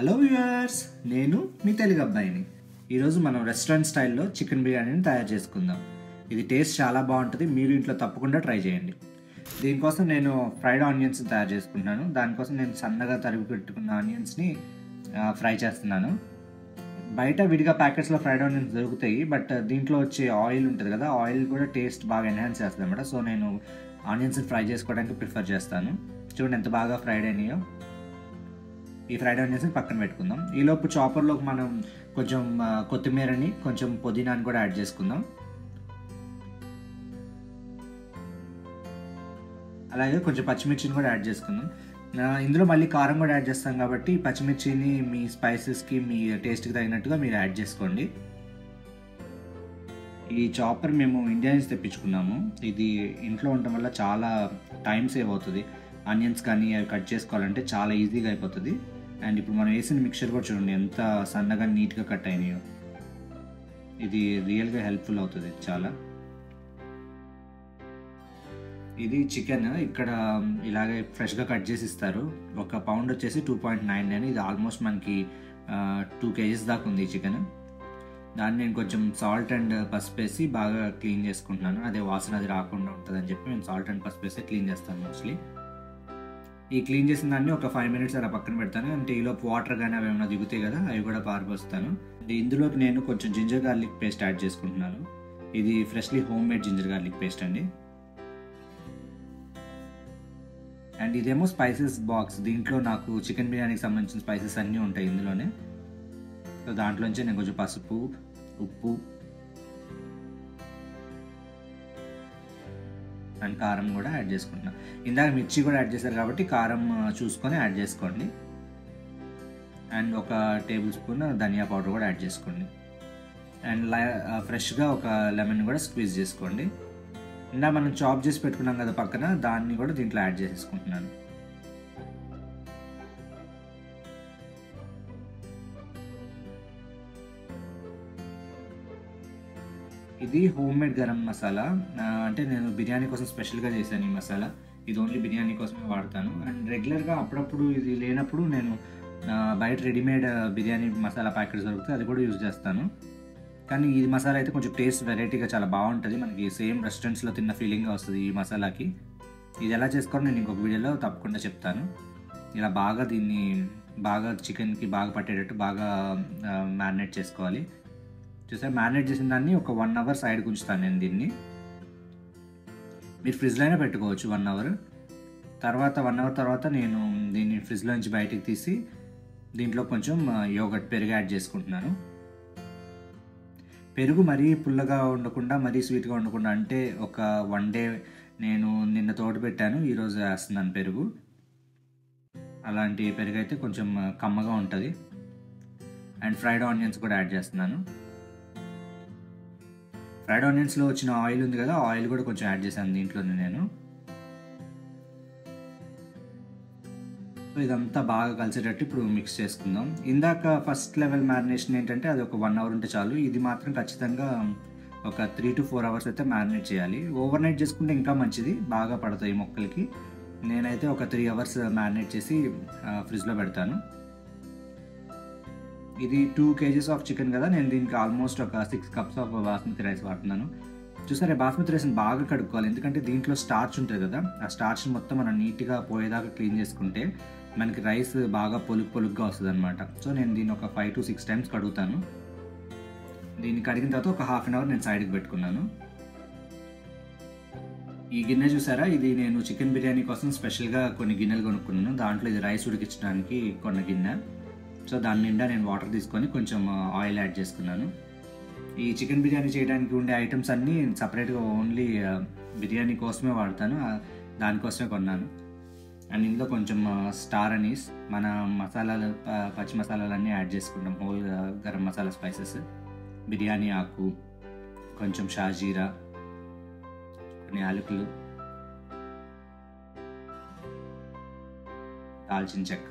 hello viewers నేను మీ తెలుగు అబ్బాయిని ఈరోజు మనం రెస్టారెంట్ స్టైల్లో చికెన్ బిర్యానీని తయారు చేసుకుందాం ఇది టేస్ట్ చాలా బాగుంటుంది మీరు ఇంట్లో తప్పకుండా ట్రై చేయండి దీనికోసం నేను ఫ్రైడ్ ఆనియన్స్ తయారు చేసుకుంటున్నాను దానికోసం నేను సన్నగా తరిగి పెట్టుకున్న ఆనియన్స్ని ఫ్రై చేస్తున్నాను బయట విడిగా ప్యాకెట్స్లో ఫ్రైడ్ ఆనియన్స్ దొరుకుతాయి బట్ దీంట్లో వచ్చే ఆయిల్ ఉంటుంది కదా ఆయిల్ కూడా టేస్ట్ బాగా ఎన్హాన్స్ చేస్తుంది అనమాట సో నేను ఆనియన్స్ని ఫ్రై చేసుకోవడానికి ప్రిఫర్ చేస్తాను చూడండి ఎంత బాగా ఫ్రైడ్ అయినాయో ఈ ఫ్రైడ్ ఆనియన్స్ పక్కన పెట్టుకుందాం ఈలోపు చాపర్లోకి మనం కొంచెం ఆ, కొత్తిమీరని కొంచెం పుదీనాని కూడా యాడ్ చేసుకుందాం అలాగే కొంచెం పచ్చిమిర్చిని కూడా యాడ్ చేసుకుందాం ఆ, ఇందులో మళ్ళీ కారం కూడా యాడ్ చేస్తాం కాబట్టి పచ్చిమిర్చిని మీ స్పైసెస్కి మీ టేస్ట్కి తగినట్టుగా మీరు యాడ్ చేసుకోండి ఈ చాపర్ మేము ఇండియా నుంచి తెప్పించుకున్నాము ఇది ఇంట్లో ఉండటం వల్ల చాలా టైం సేవ్ అవుతుంది ఆనియన్స్ కానీ అవి కట్ చేసుకోవాలంటే చాలా ఈజీగా అయిపోతుంది అండ్ ఇప్పుడు మనం వేసిన మిక్చర్ కూడా చూడండి ఎంత సన్నగా నీట్గా కట్ అయినాయో ఇది రియల్గా హెల్ప్ఫుల్ అవుతుంది చాలా ఇది చికెన్ ఇక్కడ ఇలాగే ఫ్రెష్గా కట్ చేసి ఇస్తారు ఒక పౌండ్ వచ్చేసి టూ పాయింట్ నైన్ నైన్ ఇది ఆల్మోస్ట్ మనకి టూ కేజీస్ దాకా ఉంది ఈ చికెన్ దాన్ని నేను కొంచెం సాల్ట్ అండ్ పసుపు వేసి బాగా క్లీన్ చేసుకుంటున్నాను అదే వాసన అది రాకుండా ఉంటుందని చెప్పి నేను సాల్ట్ అండ్ పసుపు వేసి క్లీన్ చేస్తాను మోస్ట్లీ ఈ క్లీన్ చేసిన దాన్ని ఒక ఫైవ్ మినిట్స్ అలా పక్కన పెడతాను అంటే ఈలోపు వాటర్ కానీ అవి ఏమైనా దిగుతాయి కదా అవి కూడా పారిపోస్తాను ఇందులోకి నేను కొంచెం జింజర్ గార్లిక్ పేస్ట్ యాడ్ చేసుకుంటున్నాను ఇది freshly homemade ginger garlic paste అండి అండ్ ఇదేమో స్పైసెస్ బాక్స్ దీంట్లో నాకు చికెన్ బిర్యానీకి సంబంధించిన స్పైసెస్ అన్నీ ఉంటాయి ఇందులోనే సో దాంట్లోంచి నేను కొంచెం పసుపు ఉప్పు అండ్ కారం కూడా యాడ్ చేసుకుంటున్నాను ఇందాక మిర్చి కూడా యాడ్ చేశారు కాబట్టి కారం ఆ, చూసుకొని యాడ్ చేసుకోండి అండ్ ఒక టేబుల్ స్పూన్ ధనియా పౌడర్ కూడా యాడ్ చేసుకోండి అండ్ ఫ్రెష్గా ఒక లెమన్ కూడా స్క్వీజ్ చేసుకోండి ఇందా మనం చాప్ చేసి పెట్టుకున్నాం కదా పక్కన దాన్ని కూడా దీంట్లో యాడ్ చేసేసుకుంటున్నాను ఇది హోమ్ మేడ్ గరం మసాలా ఆ, అంటే నేను బిర్యానీ కోసం స్పెషల్గా చేశాను ఈ మసాలా ఇది ఓన్లీ బిర్యానీ కోసమే వాడతాను అండ్ రెగ్యులర్గా అప్పుడప్పుడు ఇది లేనప్పుడు నేను ఆ, బయట రెడీమేడ్ బిర్యానీ మసాలా ప్యాకెట్స్ దొరుకుతాయి అది కూడా యూజ్ చేస్తాను కానీ ఈ మసాలా అయితే కొంచెం టేస్ట్ వెరైటీగా చాలా బాగుంటుంది మనకి సేమ్ రెస్టారెంట్స్లో తిన్న ఫీలింగ్గా వస్తుంది ఈ మసాలాకి ఇది ఎలా చేసుకోవాలో నేను ఇంకొక వీడియోలో తప్పకుండా చెప్తాను ఇలా బాగా దీన్ని బాగా చికెన్కి బాగా పట్టేటట్టు బాగా మ్యారినేట్ చేసుకోవాలి చూసారు మ్యారినేట్ చేసిన దాన్ని ఒక వన్ అవర్ సైడ్కి ఉంచుతాను నేను దీన్ని మీరు ఫ్రిడ్జ్లో అయినా పెట్టుకోవచ్చు వన్ అవర్ తర్వాత వన్ అవర్ తర్వాత నేను దీన్ని ఫ్రిడ్జ్లో నుంచి బయటికి తీసి దీంట్లో కొంచెం యోగట్ పెరుగు యాడ్ చేసుకుంటున్నాను పెరుగు మరీ పుల్లగా ఉండకుండా మరీ స్వీట్గా ఉండకుండా అంటే ఒక వన్ డే నేను నిన్న తోట పెట్టాను ఈరోజు వేస్తున్నాను పెరుగు అలాంటి పెరుగు అయితే కొంచెం కమ్మగా ఉంటుంది అండ్ ఫ్రైడ్ ఆనియన్స్ కూడా యాడ్ చేస్తున్నాను ఫ్రైడ్ ఆనియన్స్లో వచ్చిన ఆయిల్ ఉంది కదా ఆయిల్ కూడా కొంచెం యాడ్ చేశాను దీంట్లోనే నేను సో ఇదంతా బాగా కలిసేటట్టు ఇప్పుడు మిక్స్ చేసుకుందాం ఇందాక ఫస్ట్ లెవెల్ మ్యారినేషన్ ఏంటంటే అది ఒక వన్ అవర్ ఉంటే చాలు ఇది మాత్రం ఖచ్చితంగా ఒక త్రీ టు ఫోర్ అవర్స్ అయితే మ్యారినేట్ చేయాలి ఓవర్ నైట్ చేసుకుంటే ఇంకా మంచిది బాగా పడతాయి మొక్కలకి నేనైతే ఒక త్రీ అవర్స్ మ్యారినేట్ చేసి ఫ్రిడ్జ్లో పెడతాను ఇది టూ కేజీస్ ఆఫ్ చికెన్ కదా నేను దీనికి ఆల్మోస్ట్ ఒక six cups of basmati rice వాడుతున్నాను చూసారా బాస్మతి రైస్ని బాగా కడుక్కోవాలి ఎందుకంటే దీంట్లో స్టార్చ్ ఉంటుంది కదా ఆ స్టార్చ్ని మొత్తం మనం నీట్గా పోయేదాకా క్లీన్ చేసుకుంటే మనకి రైస్ బాగా పొలుగు పొలుగ్గా వస్తుంది అనమాట సో నేను దీన్ని ఒక ఫైవ్ టు సిక్స్ టైమ్స్ కడుగుతాను దీన్ని కడిగిన తర్వాత ఒక హాఫ్ అన్ అవర్ నేను సైడ్కి పెట్టుకున్నాను ఈ గిన్నె చూసారా ఇది నేను చికెన్ బిర్యానీ కోసం స్పెషల్గా కొన్ని గిన్నెలు కొనుక్కున్నాను దాంట్లో ఇది రైస్ ఉడికించడానికి కొన్న గిన్నె సో దాని నిండా నేను వాటర్ తీసుకొని కొంచెం ఆయిల్ యాడ్ చేసుకున్నాను ఈ చికెన్ బిర్యానీ చేయడానికి ఉండే ఐటమ్స్ అన్నీ సపరేట్గా ఓన్లీ బిర్యానీ కోసమే వాడతాను ఆ, దానికోసమే కొన్నాను అండ్ ఇందులో కొంచెం స్టార్ అనీస్ మన మసాలాలు ప- పచ్చి మసాలాలన్నీ యాడ్ చేసుకుంటాం హోల్ గరం మసాలా స్పైసెస్ బిర్యానీ ఆకు కొంచెం షాజీరా కొన్ని యాలకులు దాల్చిన చెక్క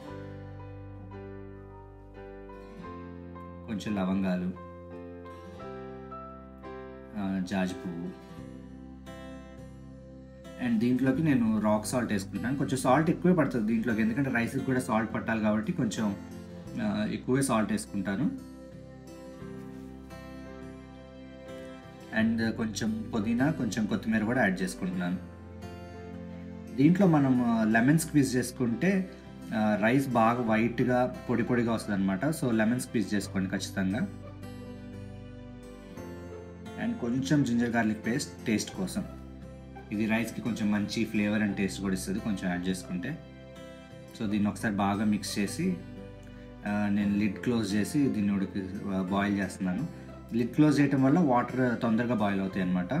కొంచెం లవంగాలు ఆ, జాజి పువ్వు అండ్ దీంట్లోకి నేను రాక్ సాల్ట్ వేసుకుంటాను కొంచెం సాల్ట్ ఎక్కువే పడుతుంది దీంట్లోకి ఎందుకంటే రైస్కి కూడా సాల్ట్ పట్టాలి కాబట్టి కొంచెం ఆ, ఎక్కువే సాల్ట్ వేసుకుంటాను అండ్ కొంచెం పుదీనా కొంచెం కొత్తిమీర కూడా యాడ్ చేసుకుంటున్నాను దీంట్లో మనం లెమన్ స్క్వీజ్ చేసుకుంటే ఆ, రైస్ బాగా వైట్గా పొడి పొడిగా వస్తుంది అనమాట సో లెమన్ స్క్వీజ్ చేసుకోండి ఖచ్చితంగా అండ్ కొంచెం జింజర్ గార్లిక్ పేస్ట్ టేస్ట్ కోసం ఇది రైస్కి కొంచెం మంచి ఫ్లేవర్ అండ్ టేస్ట్ కూడా ఇస్తుంది కొంచెం యాడ్ చేసుకుంటే సో దీన్ని ఒకసారి బాగా మిక్స్ చేసి ఆ, నేను లిడ్ క్లోజ్ చేసి దీన్ని ఉడికి బాయిల్ చేస్తున్నాను లిడ్ క్లోజ్ చేయటం వల్ల వాటర్ తొందరగా బాయిల్ అవుతాయి అన్నమాట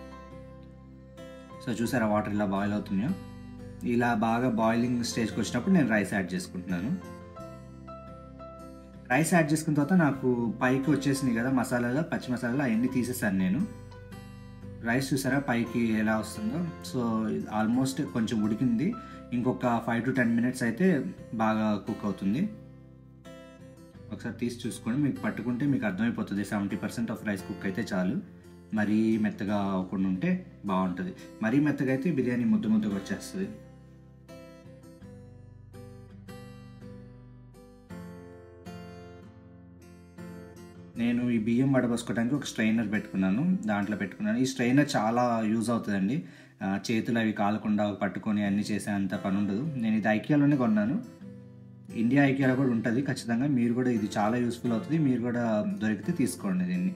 సో చూసారా వాటర్ ఇలా బాయిల్ అవుతున్నాయో ఇలా బాగా బాయిలింగ్ స్టేజ్కి వచ్చినప్పుడు నేను రైస్ యాడ్ చేసుకుంటున్నాను రైస్ యాడ్ చేసుకున్న తర్వాత నాకు పైకి వచ్చేసినాయి కదా మసాలాలు పచ్చి మసాలాలు అవన్నీ తీసేసాను నేను రైస్ చూసారా పైకి ఎలా వస్తుందో సో ఆల్మోస్ట్ కొంచెం ఉడికింది ఇంకొక ఫైవ్ టు టెన్ మినిట్స్ అయితే బాగా కుక్ అవుతుంది ఒకసారి తీసి చూసుకోండి మీకు పట్టుకుంటే మీకు అర్థమైపోతుంది seventy percent of rice cook అయితే చాలు మరీ మెత్తగా అవ్వకుండా ఉంటే బాగుంటుంది మరీ మెత్తగా అయితే బిర్యానీ ముద్ద ముద్దగా వచ్చేస్తుంది నేను ఈ బియ్యం వడబోసుకోవడానికి ఒక స్ట్రైనర్ పెట్టుకున్నాను దాంట్లో పెట్టుకున్నాను ఈ స్ట్రైనర్ చాలా యూజ్ అవుతుందండి ఆ, చేతులు అవి కాలకుండా పట్టుకొని అన్నీ చేసే అంత పని ఉండదు నేను ఇది ఐకియాలోనే కొన్నాను ఇండియా ఐకియాలో కూడా ఉంటుంది ఖచ్చితంగా మీరు కూడా ఇది చాలా యూస్ఫుల్ అవుతుంది మీరు కూడా దొరికితే తీసుకోండి దీన్ని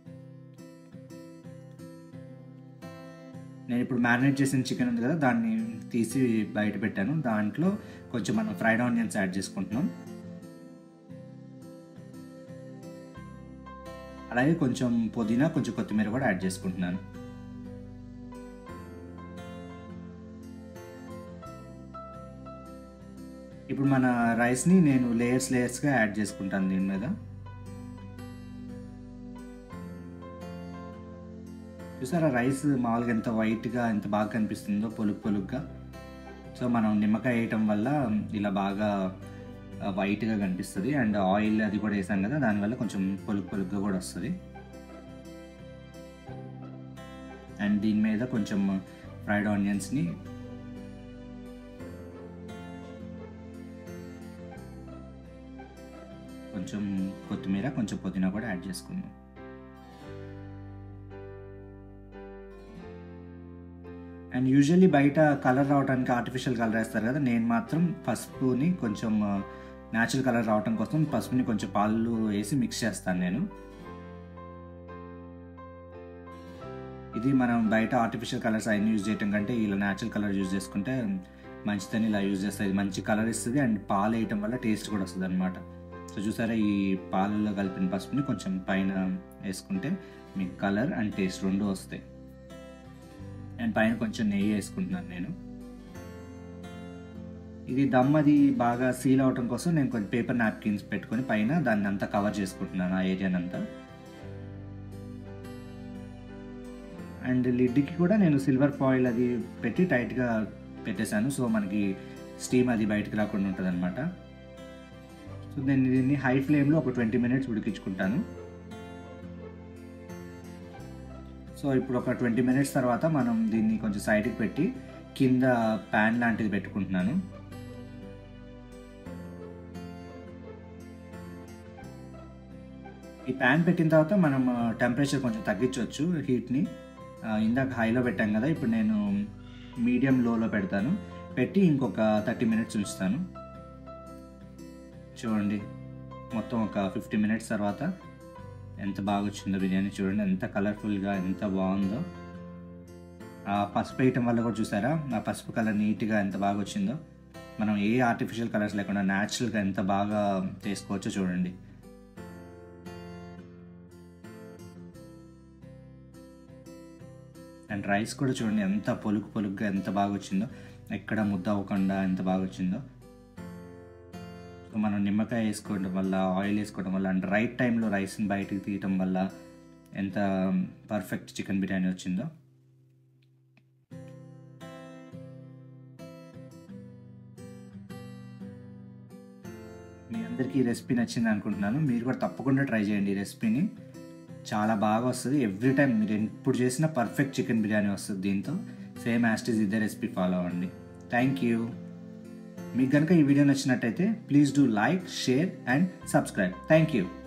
నేను ఇప్పుడు మ్యారినేట్ చేసిన చికెన్ ఉంది కదా దాన్ని తీసి బయట పెట్టాను దాంట్లో కొంచెం మనం ఫ్రైడ్ ఆనియన్స్ యాడ్ చేసుకుంటున్నాం అలాగే కొంచెం పుదీనా కొంచెం కొత్తిమీర కూడా యాడ్ చేసుకుంటున్నాను ఇప్పుడు మన రైస్ని నేను లేయర్స్ లేయర్స్గా యాడ్ చేసుకుంటాను దీని మీద చూసారా రైస్ మామూలుగా ఎంత వైట్గా ఎంత బాగా కనిపిస్తుందో పొలుగు పొలుగ్గా సో మనం నిమ్మకాయ వేయటం వల్ల ఇలా బాగా వైట్గా కనిపిస్తుంది అండ్ ఆయిల్ అది కూడా వేసాం కదా దానివల్ల కొంచెం పొలుగు పొలుగ్గా కూడా వస్తుంది అండ్ దీని మీద కొంచెం ఫ్రైడ్ ఆనియన్స్ని కొంచెం కొత్తిమీర కొంచెం పుదీనా కూడా యాడ్ చేసుకుందాం అండ్ యూజువల్లీ బయట కలర్ రావడానికి ఆర్టిఫిషియల్ కలర్ వేస్తారు కదా నేను మాత్రం పసుపుని కొంచెం న్యాచురల్ కలర్ రావడం కోసం పసుపుని కొంచెం పాలు వేసి మిక్స్ చేస్తాను నేను ఇది మనం బయట ఆర్టిఫిషియల్ కలర్స్ అవన్నీ యూజ్ చేయటం కంటే ఇలా న్యాచురల్ కలర్ యూజ్ చేసుకుంటే మంచిదని ఇలా యూజ్ చేస్తుంది మంచి కలర్ ఇస్తుంది అండ్ పాలు వేయటం వల్ల టేస్ట్ కూడా వస్తుంది అనమాట సో చూసారా ఈ పాలలో కలిపిన పసుపుని కొంచెం పైన వేసుకుంటే మీకు కలర్ అండ్ టేస్ట్ రెండు వస్తాయి అండ్ పైన కొంచెం నెయ్యి వేసుకుంటున్నాను నేను ఇది దమ్ అది బాగా సీల్ అవటం కోసం నేను కొంచెం పేపర్ నాప్కిన్స్ పెట్టుకొని పైన దాన్ని అంతా కవర్ చేసుకుంటున్నాను ఆ ఏరియాని అంతా అండ్ లిడ్కి కూడా నేను సిల్వర్ ఫాయిల్ అది పెట్టి టైట్గా పెట్టేశాను సో మనకి స్టీమ్ అది బయటకు రాకుండా ఉంటుంది అనమాట సో నేను దీన్ని హై ఫ్లేమ్లో ఒక ట్వంటీ మినిట్స్ ఉడికించుకుంటాను సో ఇప్పుడు ఒక ట్వంటీ మినిట్స్ తర్వాత మనం దీన్ని కొంచెం సైడ్కి పెట్టి కింద ప్యాన్ లాంటిది పెట్టుకుంటున్నాను ఈ ప్యాన్ పెట్టిన తర్వాత మనం టెంపరేచర్ కొంచెం తగ్గించవచ్చు హీట్ని ఇందాక హైలో పెట్టాం కదా ఇప్పుడు నేను మీడియం లోలో పెడతాను పెట్టి ఇంకొక థర్టీ మినిట్స్ ఉంచుతాను చూడండి మొత్తం ఒక ఫిఫ్టీ మినిట్స్ తర్వాత ఎంత బాగా వచ్చిందో బిర్యానీ చూడండి ఎంత కలర్ఫుల్గా ఎంత బాగుందో ఆ పసుపు వేయటం వల్ల కూడా చూసారా ఆ పసుపు కలర్ నీట్గా ఎంత బాగా వచ్చిందో మనం ఏ ఆర్టిఫిషియల్ కలర్స్ లేకుండా న్యాచురల్గా ఎంత బాగా చేసుకోవచ్చో చూడండి అండ్ రైస్ కూడా చూడండి ఎంత పొలుగు పొలుగ్గా ఎంత బాగా వచ్చిందో ఎక్కడ ముద్ద అవ్వకుండా ఎంత బాగా వచ్చిందో సో మనం నిమ్మకాయ వేసుకోవడం వల్ల ఆయిల్ వేసుకోవడం వల్ల అండ్ రైట్ టైంలో రైస్ని బయటికి తీయటం వల్ల ఎంత పర్ఫెక్ట్ చికెన్ బిర్యానీ వచ్చిందో మీ అందరికీ ఈ రెసిపీ నచ్చింది అనుకుంటున్నాను మీరు కూడా తప్పకుండా ట్రై చేయండి ఈ రెసిపీని చాలా బాగా వస్తుంది ఎవ్రీ టైం మీరు ఎప్పుడు చేసినా పర్ఫెక్ట్ చికెన్ బిర్యానీ వస్తుంది దీంతో సేమ్ యాస్టీజ్ ఇదే రెసిపీ ఫాలో అవ్వండి థ్యాంక్ యూ మీకు కనుక ఈ వీడియో నచ్చినట్టయితే please do like share and subscribe thank you